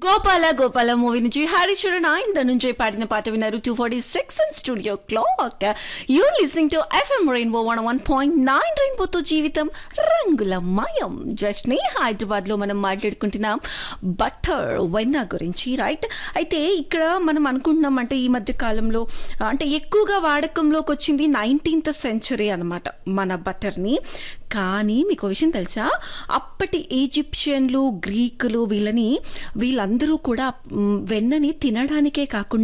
Gopala Gopala movie నుంచి హరిచరణ్ ఆయన నుంచి పాడిన పాట విన్నారు two forty six and studio clock you listening to FM rainbow one one point nine రెయిన్బోతో జీవితం రంగుల మయం జస్ట్ ని హైదరాబాద్ లో మనం మాట్లాడుకుంటున్నాం బటర్ వెన్న గురించి రైట్ అయితే ఇక్కడ మనం అనుకుంటున్నాం అంటే ఈ మధ్య కాలంలో అంటే ఎక్కువగా వాడకంలోకి వచ్చింది నైన్టీన్త్ సెంచరీ అనమాట మన బటర్ని కానీ మీకు విషయం తెలుసా అప్పటి ఈజిప్షియన్లు గ్రీకులు వీళ్ళని వీళ్ళందరూ కూడా మ్, వెన్నని తినడానికే కాకుండా